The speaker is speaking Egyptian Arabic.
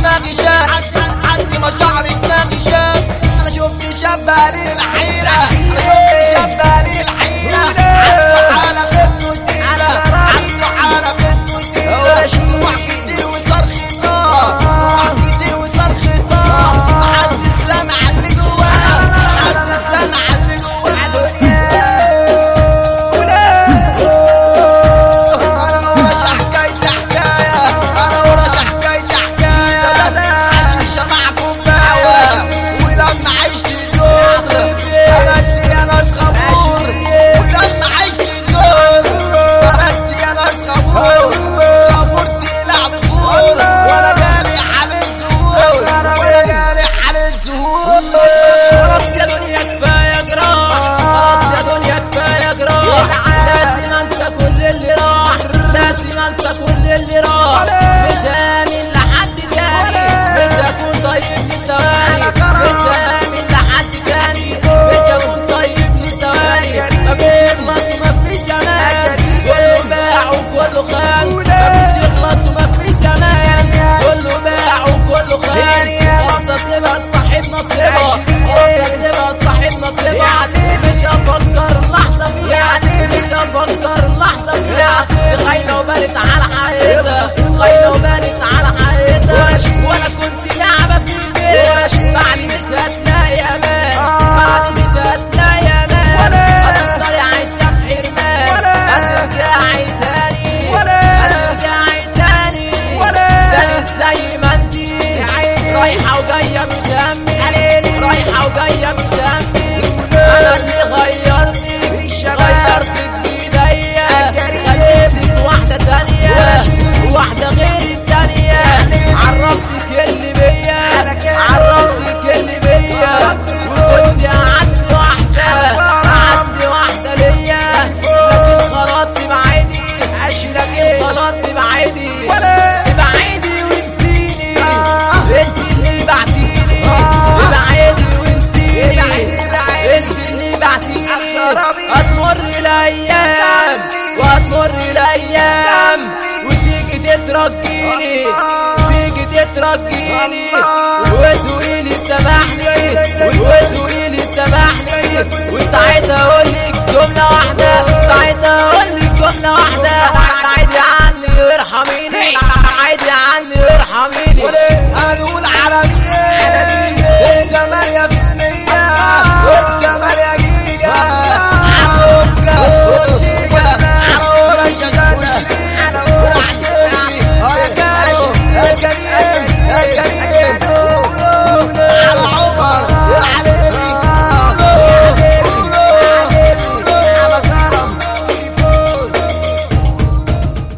دماغي شاب عندي مشاعري دماغي شاب انا شفت شاب بقالي الحيرة انا شفت شاب بقالي الحيرة عنده حالة خدمه تقيلة عنده حالة خدمه تقيلة وقع كتير وصرخ نار وقع كتير وصرخ نار محدش سامع اللي جواه محدش سامع اللي جواه انا ورش حكاية حكاية انا ورش حكاية حكاية عايش مع كوباية ولما عشت الدور فرقت يا ناس خمور ولما عشت الدور فرقت يا ناس خمور خمرت لعب فور وانا جالي حالة زهور وانا جالي حالة زهور خلاص يا دنيا كفايه جراح خلاص يا دنيا كفايه جراح لازم انسى كل اللي راح لازم انسى كل اللي راح مش هامل لحد تاني مش هكون طيب لثواني مش هامل لحد تاني مش هكون طيب لثواني مفيش اخلاص ومفيش امان كله باع وكله خان مفيش اخلاص ومفيش امان كله باع وكله خان خلاص اسيبها صاحب نصيبها خلاص اسيبها صاحب نصيبها مش هفكر لحظة فيها مش هفكر لحظة فيها دي خاينة وبانت على حقيقتها خاينة وبانت على حقيقتها وانا كنت لعبة في البيت بعد مش هتلاقي امان بعد مش هتلاقي امان هتفضلي عايشة بحرمان هترجعي تاني هترجعي تاني تاني زي ما انتي رايحة وجاية مش همي رايحة وجاية مش همي انا اللي غيرت